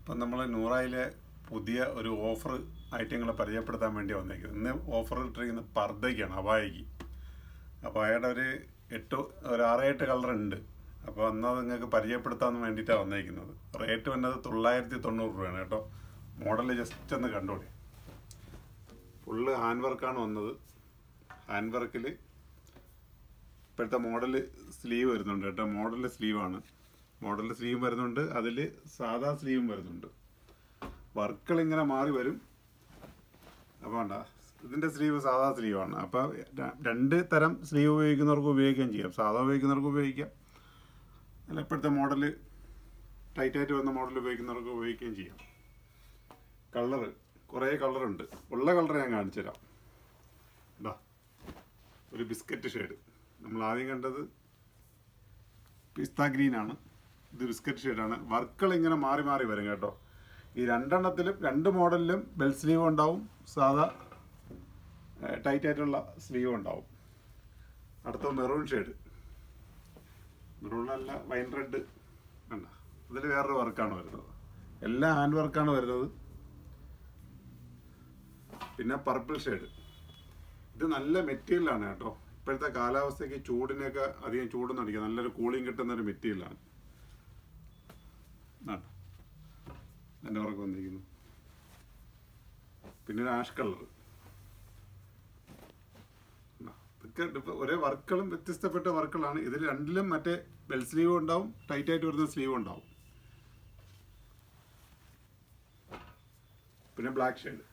ഇപ്പം നമ്മൾ നൂറായിലെ പുതിയ ഒരു ഓഫർ ഐറ്റങ്ങളെ പരിചയപ്പെടുത്താൻ വേണ്ടി വന്നേക്കുന്നത് ഇന്ന് ഓഫർ ഇട്ടിരിക്കുന്നത് പർദ്ദയ്ക്കാണ് അബായയ്ക്ക് അബായയുടെ ഒരു എട്ട് ഒരു ആറ് എട്ട് കളർ ഉണ്ട് അപ്പോൾ എന്നാൽ നിങ്ങൾക്ക് പരിചയപ്പെടുത്താൻ വേണ്ടിയിട്ടാണ് വന്നേക്കുന്നത് റേറ്റ് വന്നത് തൊള്ളായിരത്തി തൊണ്ണൂറ് രൂപയാണ് കേട്ടോ മോഡൽ ജസ്റ്റ് ഒന്ന് കണ്ടോളി ഫുള്ള് ഹാൻഡ് വർക്കാണ് വന്നത് ഹാൻഡ് വർക്കിൽ ഇപ്പോഴത്തെ മോഡൽ സ്ലീവ് വരുന്നുണ്ട് കേട്ടോ മോഡൽ സ്ലീവാണ് മോഡൽ സ്ലീവ് വരുന്നുണ്ട് അതിൽ സാധാ സ്ലീവും വരുന്നുണ്ട് വർക്കുകൾ ഇങ്ങനെ മാറി വരും അപ്പോൾ വേണ്ട ഇതിൻ്റെ സ്ലീവ് സാധാ സ്ലീവാണ് അപ്പോൾ ര- രണ്ട് തരം സ്ലീവ് ഉപയോഗിക്കുന്നവർക്ക് ഉപയോഗിക്കുകയും ചെയ്യാം സാധാ ഉപയോഗിക്കുന്നവർക്ക് ഉപയോഗിക്കാം അല്ല ഇപ്പോഴത്തെ മോഡൽ ടൈറ്റായിട്ട് വന്ന മോഡൽ ഉപയോഗിക്കുന്നവർക്ക് ഉപയോഗിക്കുകയും ചെയ്യാം കളറ് കുറേ കളറുണ്ട് ഉള്ള കളർ ഞാൻ കാണിച്ചു തരാം ഇതാ ഒരു ബിസ്ക്കറ്റ് ഷെയ്ഡ് നമ്മൾ ആദ്യം കണ്ടത് പിസ്ത ഗ്രീൻ ആണ് ഇത് ബിസ്ക്കറ്റ് ഷെയ്ഡാണ് വർക്കുകൾ ഇങ്ങനെ മാറി മാറി വരും കേട്ടോ ഈ രണ്ടെണ്ണത്തിലും രണ്ട് മോഡലിലും ബെൽ സ്ലീവ് ഉണ്ടാവും സാധാ ടൈറ്റ് ആയിട്ടുള്ള സ്ലീവ് ഉണ്ടാവും അടുത്ത മെറൂൺ ഷെയ്ഡ് മെറൂണല്ല വൈൻ റെഡ് കണ്ട ഇതിൽ വേറൊരു വർക്കാണ് വരുന്നത് എല്ലാം ഹാൻഡ് വർക്കാണ് വരുന്നത് പിന്നെ പർപ്പിൾ ഷെയ്ഡ് ഇത് നല്ല മെറ്റീരിയലാണ് കേട്ടോ ഇപ്പോഴത്തെ കാലാവസ്ഥയ്ക്ക് ചൂടിനൊക്കെ അധികം ചൂടൊന്നും അടിക്കുക നല്ലൊരു കൂളിംഗ് കിട്ടുന്ന ഒരു മെറ്റീരിയലാണ് എൻ്റെ ഉറക്കം വന്നിരിക്കുന്നു പിന്നെ ഒരു ആഷ് കളർ ഇതൊക്കെ ഇപ്പൊ ഒരേ വർക്കുകളും വ്യത്യസ്തപ്പെട്ട വർക്കുകളാണ് ഇതിൽ രണ്ടിലും മറ്റേ ബെൽ സ്ലീവ് ഉണ്ടാവും ടൈറ്റ് ആയിട്ട് വരുന്ന സ്ലീവ് ഉണ്ടാവും പിന്നെ ബ്ലാക്ക് ഷെയ്ഡ്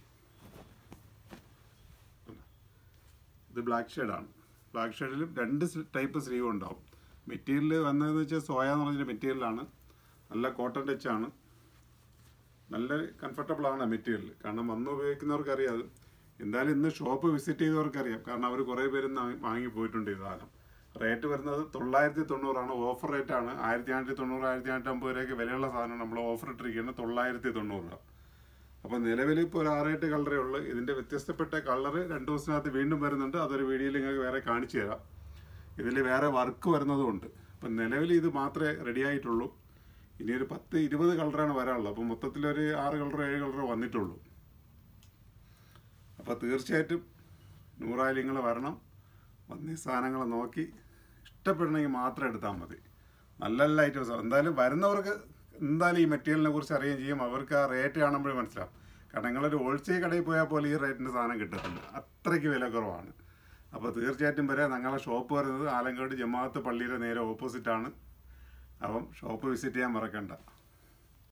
ഇത് ബ്ലാക്ക് ഷെയ്ഡാണ് ബ്ലാക്ക് ഷെയ്ഡിലും രണ്ട് ടൈപ്പ് സ്ലീവ് ഉണ്ടാവും മെറ്റീരിയൽ വന്നതെന്ന് വെച്ചാൽ സോയ എന്ന് പറഞ്ഞൊരു മെറ്റീരിയലാണ് നല്ല കോട്ടൺ ടച്ച് ആണ് നല്ല കംഫർട്ടബിൾ ആണ് മെറ്റീരിയൽ കാരണം വന്ന് ഉപയോഗിക്കുന്നവർക്ക് അറിയാം അത് എന്തായാലും ഇന്ന് ഷോപ്പ് വിസിറ്റ് ചെയ്തവർക്ക് അറിയാം കാരണം അവർ കുറേ പേര് ഇന്ന് വാങ്ങി പോയിട്ടുണ്ട് ഈ സാധനം റേറ്റ് വരുന്നത് തൊള്ളായിരത്തി തൊണ്ണൂറാണ് ഓഫർ റേറ്റ് ആണ് ആയിരത്തി നാനൂറ്റി തൊണ്ണൂറ് ആയിരത്തി നാനൂറ്റി അമ്പത് രൂപയ്ക്ക് വിലയുള്ള സാധനം നമ്മൾ ഓഫർ ഇട്ടിരിക്കുന്നത് തൊള്ളായിരത്തി തൊണ്ണൂറ് രൂപ അപ്പോൾ നിലവിൽ ഇപ്പോൾ ഒരു ആറേട്ട് കളറേ ഉള്ളൂ ഇതിൻ്റെ വ്യത്യസ്തപ്പെട്ട കളർ രണ്ട് ദിവസത്തിനകത്ത് വീണ്ടും വരുന്നുണ്ട് അതൊരു വീഡിയോയിൽ നിങ്ങൾക്ക് വേറെ കാണിച്ചു തരാം ഇതിൽ വേറെ വർക്ക് വരുന്നതുമുണ്ട് അപ്പം നിലവിൽ ഇത് മാത്രമേ റെഡി ആയിട്ടുള്ളൂ ഇനി ഒരു പത്ത് ഇരുപത് കളറാണ് വരാനുള്ളത് അപ്പോൾ മൊത്തത്തിലൊരു ആറ് കളറോ ഏഴ് കളറോ വന്നിട്ടുള്ളൂ അപ്പോൾ തീർച്ചയായിട്ടും നൂറായിരങ്ങൾ വരണം വന്ന് ഈ സാധനങ്ങൾ നോക്കി ഇഷ്ടപ്പെടണമെങ്കിൽ മാത്രം എടുത്താൽ മതി നല്ല നല്ല ഐറ്റംസ് എന്തായാലും വരുന്നവർക്ക് എന്തായാലും ഈ മെറ്റീരിയലിനെ കുറിച്ച് അറിയുകയും ചെയ്യും അവർക്ക് ആ റേറ്റ് കാണുമ്പോഴേ മനസ്സിലാവും കാരണം നിങ്ങളൊരു ഹോൾസെയിൽ കടയിൽ പോയാൽ പോലും ഈ റേറ്റിൻ്റെ സാധനം കിട്ടത്തില്ല അത്രയ്ക്ക് വില കുറവാണ് അപ്പോൾ തീർച്ചയായിട്ടും വരെ ഞങ്ങളെ ഷോപ്പ് വരുന്നത് ആലങ്കോട് ജമാഅത്ത് പള്ളിയുടെ നേരെ ഓപ്പോസിറ്റാണ് അപ്പം ഷോപ്പ് വിസിറ്റ് ചെയ്യാൻ മറക്കണ്ട